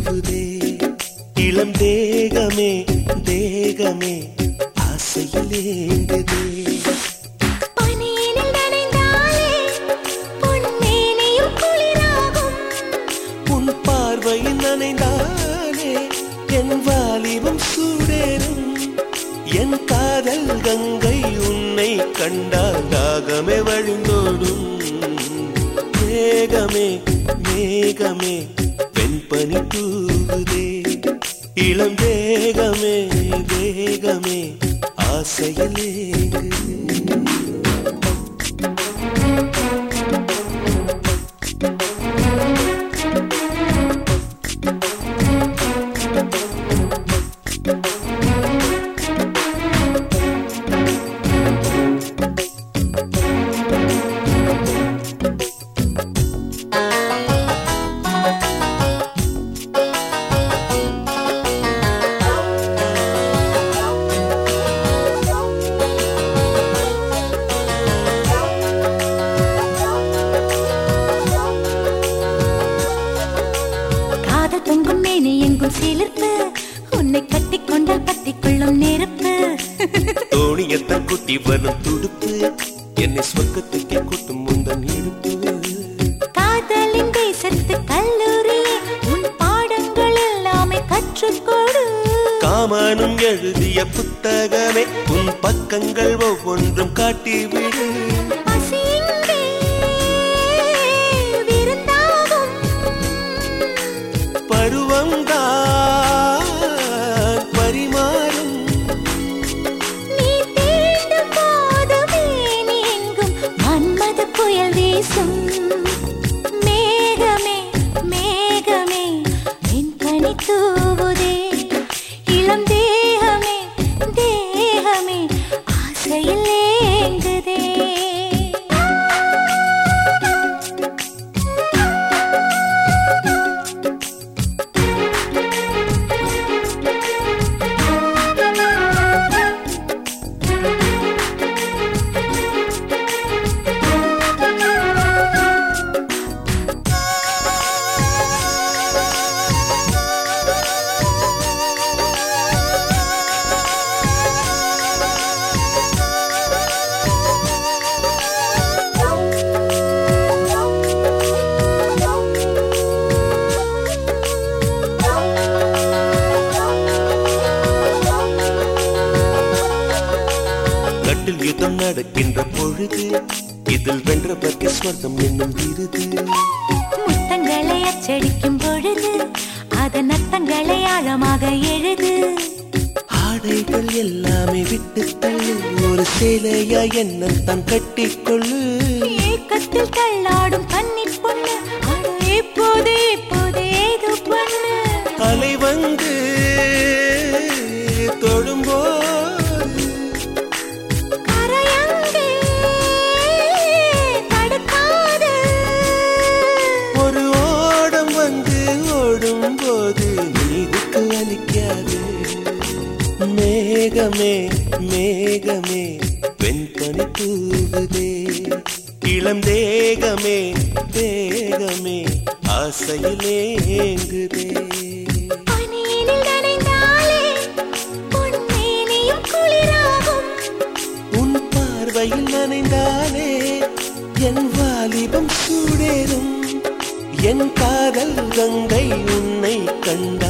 தூவுதே இளம் தேகமே தேகமே ஆசையில் ஏங்குதே பனியினில் நனைந்தாலே பொன்மேனியும் குளிராகும் உன் பார்வையில் நனைந்தாலே என் வாலிபம் சூடேறும் என் காதல் கங்கை உன்னை கண்டால் தாகமே வழிந்தோடும் மேகமே மேகமே வெண்பனி தூவுதே இளம் தேகமே தேகமே ஆசையில் ஏங்குதே காதல் தொங்கும் மேனி எங்கும் சிலிர்ப்பு உன்னை கட்டிக்கொண்டால் பத்திக்கொள்ளும் நெருப்பு தோணியத்தான் குட்டி வரும் துடுப்பு என்னை சொர்க்கத்துக்கே கூட்டும் முந்தன் இடுப்பு காதலின் தேசத்து கல்லூரியே உன் பாடங்கள் எல்லாமே கற்றுக்கொடு காமனும் எழுதிய புத்தகமே உன் பக்கங்கள் ஒவ்வொன்றும் காட்டிவிடு பசி இங்கே விருந்தாகும் பருவம்தான் பரிமாறும் நீ தீண்டும் போதுமே நீ எங்கும் மன்மத புயல் வீசும் மேகமே மேகமே வெண்பனி தூவுதே இளம் தேகமே தேகமே ஆசையில் ஏங்குதே கட்டில் யுத்தம் நடக்கின்ற பொழுது இதில் வென்றவர்க்கு ஸ்வர்க்கம் என்னும் விருது முத்தங்களை அச்சடிக்கும் பொழுது அதன் அர்த்தங்களை ஆழமாக எழுது ஆடைகள் எல்லாமே விட்டு தள்ளு ஒரு சேலையா என்ன தான் கட்டிக்கொள்ளு ஏக்கத்தில் தள்ளாடும் கன்னிப் பொண்ணு அட இப்போது இப்போது ஏதோ பண்ணு அலை வந்து தொடும்போது கரையங்கே தடுக்காது ஒரு ஓடம் வந்து ஓடும் போது நீருக்கு அளிக்காது மேகமே மேகமே வெண்பனி தூவுதே இளம் தேகமே தேகமே ஆசையிலே ஏங்குதே பனியினில் நனைந்தாலே பொன்மேனியும் குளிராகும் உன் பார்வையில் நனைந்தாலே என் வாலிபம் சூடேறும் என் காதல் கங்கை உன்னை கண்டால்